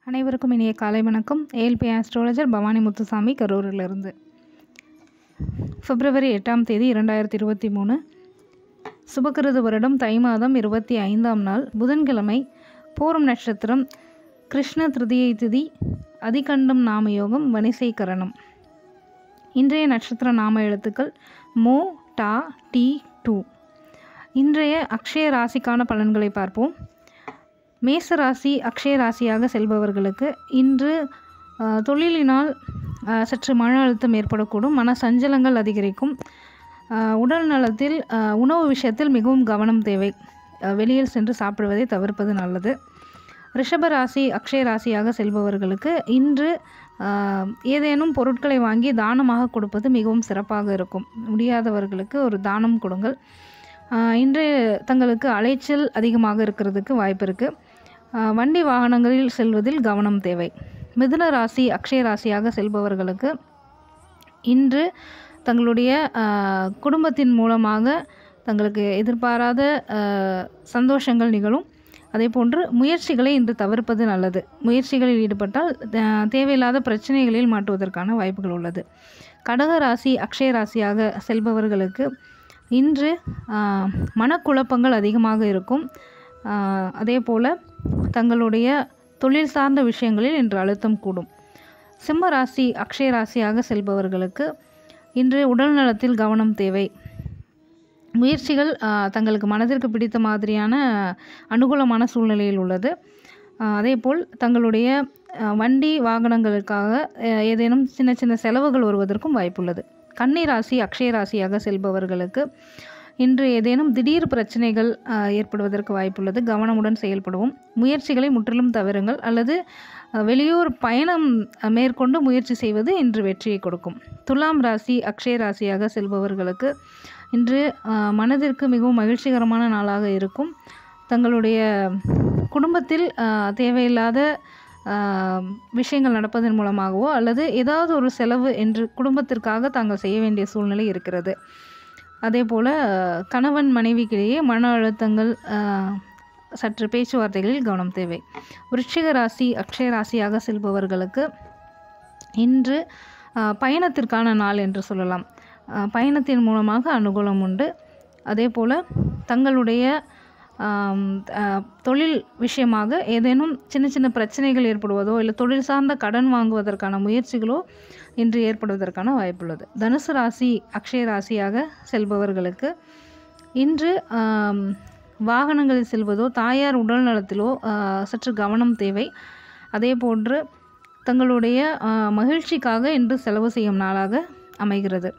அனைவருக்கும் இனிய காலை வணக்கம் ஏஎல்பி ஆஸ்ட்ராலஜர் பவானி முத்துசாமி கரூரிலிருந்து பிப்ரவரி எட்டாம் தேதி இரண்டாயிரத்தி இருபத்தி மூணு சுபகிருது வருடம் தை மாதம் இருபத்தி ஐந்தாம் நாள் புதன்கிழமை பூரம் நட்சத்திரம் கிருஷ்ண திருதியை திதி அதிகண்டம் நாமயோகம் வனிசை கரணம் இன்றைய நட்சத்திர நாம எழுத்துக்கள் மோ டா டி டூ இன்றைய அக்ஷய ராசிக்கான பலன்களை பார்ப்போம் மேச ராசி அக்ஷய ராசியாக செல்பவர்களுக்கு இன்று அஹ், தொழிலினால் அஹ், சற்று மன அழுத்தம் ஏற்படக்கூடும் மன சஞ்சலங்கள் அதிகரிக்கும் அஹ், உடல் நலத்தில் அஹ், உணவு விஷயத்தில் மிகவும் கவனம் தேவை அஹ், வெளியில் சென்று சாப்பிடுவதை தவிர்ப்பது நல்லது ரிஷப ராசி அக்ஷய ராசியாக செல்பவர்களுக்கு இன்று ஆஹ், ஏதேனும் பொருட்களை வாங்கி தானமாக கொடுப்பது மிகவும் சிறப்பாக இருக்கும் முடியாதவர்களுக்கு ஒரு தானம் கொடுங்கள் ஆஹ், இன்று தங்களுக்கு அலைச்சல் அதிகமாக இருக்கிறதுக்கு வாய்ப்பு இருக்குது வண்டி வாகனங்களில் செல்வதில் கவனம் தேவை மிதுன ராசி அக்ஷய ராசியாக செல்பவர்களுக்கு இன்று தங்களுடைய ஆஹ், குடும்பத்தின் மூலமாக தங்களுக்கு எதிர்பாராத ஆஹ், சந்தோஷங்கள் நிகழும் அதே போன்று முயற்சிகளை இன்று தவிர்ப்பது நல்லது முயற்சிகளில் ஈடுபட்டால் ஆஹ், தேவையில்லாத பிரச்சனைகளில் மாட்டுவதற்கான வாய்ப்புகள் உள்ளது கடக ராசி அக்ஷய ராசியாக செல்பவர்களுக்கு இன்று ஆஹ், மனக்குழப்பங்கள் அதிகமாக இருக்கும் ஆஹ், அதே போல் தங்களுடைய தொழில் சார்ந்த விஷயங்களில் இன்று அழுத்தம் கூடும் சிம்ம ராசி அக்ஷய ராசியாக செல்பவர்களுக்கு இன்று உடல் நலத்தில் கவனம் தேவை முயற்சிகள் ஆஹ், தங்களுக்கு மனதிற்கு பிடித்த மாதிரியான அனுகூலமான சூழ்நிலையில் உள்ளது ஆஹ், அதேபோல் தங்களுடைய ஆஹ், வண்டி வாகனங்களுக்காக ஆஹ், ஏதேனும் சின்ன சின்ன செலவுகள் வருவதற்கும் வாய்ப்புள்ளது கன்னி ராசி அக்ஷய ராசியாக செல்பவர்களுக்கு இன்று ஏதேனும் திடீர் பிரச்சனைகள் ஆஹ், ஏற்படுவதற்கு வாய்ப்புள்ளது கவனமுடன் செயல்படவும் முயற்சிகளை முற்றிலும் தவிருங்கள் அல்லது ஆஹ், வெளியூர் பயணம் ஆஹ், மேற்கொண்டு முயற்சி செய்வது இன்று வெற்றியை கொடுக்கும் துலாம் ராசி அக்ஷய ராசியாக செல்பவர்களுக்கு இன்று ஆஹ், மனதிற்கு மிகவும் மகிழ்ச்சிகரமான நாளாக இருக்கும் தங்களுடைய குடும்பத்தில் ஆஹ், தேவையில்லாத ஆஹ், விஷயங்கள் நடப்பதன் மூலமாகவோ அல்லது ஏதாவது ஒரு செலவு என்று குடும்பத்திற்காக தாங்கள் செய்ய வேண்டிய சூழ்நிலை இருக்கிறது அதே போல் கணவன் மனைவிக்கிடையே மன அழுத்தங்கள் ஆஹ், சற்று பேச்சுவார்த்தைகளில் கவனம் தேவை விருச்சிக ராசி அக்ஷய ராசியாக செல்பவர்களுக்கு இன்று ஆஹ், பயணத்திற்கான நாள் என்று சொல்லலாம் ஆஹ், பயணத்தின் மூலமாக அனுகூலம் உண்டு அதே போல் தங்களுடைய ஆம், ஆஹ், தொழில் விஷயமாக ஏதேனும் சின்ன சின்ன பிரச்சனைகள் ஏற்படுவதோ இல்லை தொழில் சார்ந்த கடன் வாங்குவதற்கான முயற்சிகளோ இன்று ஏற்படுவதற்கான வாய்ப்புள்ளது தனுசு ராசி அக்ஷய ராசியாக செல்பவர்களுக்கு இன்று ஆம், வாகனங்களில் செல்வதோ தாயார் உடல் நலத்திலோ ஆஹ், சற்று கவனம் தேவை அதே போன்று தங்களுடைய ஆஹ், மகிழ்ச்சிக்காக இன்று செலவு செய்யும் நாளாக அமைகிறது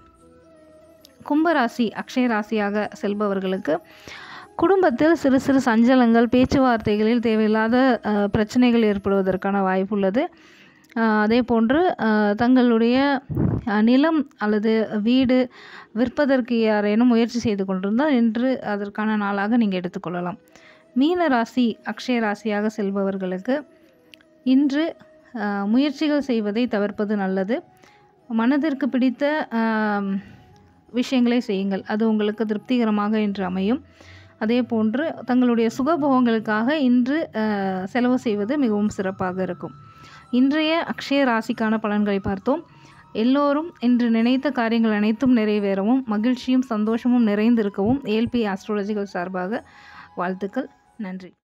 கும்பராசி அக்ஷய ராசியாக செல்பவர்களுக்கு குடும்பத்தில் சிறு சிறு சஞ்சலங்கள் பேச்சுவார்த்தைகளில் தேவையில்லாத அஹ், பிரச்சனைகள் ஏற்படுவதற்கான வாய்ப்புள்ளது அஹ், அதே போன்று அஹ், தங்களுடைய அஹ், நிலம் அல்லது வீடு விற்பதற்கு யாரேனும் முயற்சி செய்து கொண்டிருந்தால் இன்று அதற்கான நாளாக நீங்கள் எடுத்துக்கொள்ளலாம் மீன ராசி அக்ஷய ராசியாக செல்பவர்களுக்கு இன்று அஹ், முயற்சிகள் செய்வதை தவிர்ப்பது நல்லது மனதிற்கு பிடித்த ஆம், விஷயங்களை செய்யுங்கள் அது உங்களுக்கு திருப்திகரமாக இன்று அமையும் அதே போன்று தங்களுடைய சுகபோகங்களுக்காக இன்று அஹ், செலவு செய்வது மிகவும் சிறப்பாக இருக்கும் இன்றைய அக்ஷய ராசிக்கான பலன்களை பார்த்தோம் எல்லோரும் இன்று நினைத்த காரியங்கள் அனைத்தும் நிறைவேறவும் மகிழ்ச்சியும் சந்தோஷமும் நிறைந்திருக்கவும் ஏல்பி ஆஸ்ட்ராலஜிக்கல் சார்பாக வாழ்த்துக்கள் நன்றி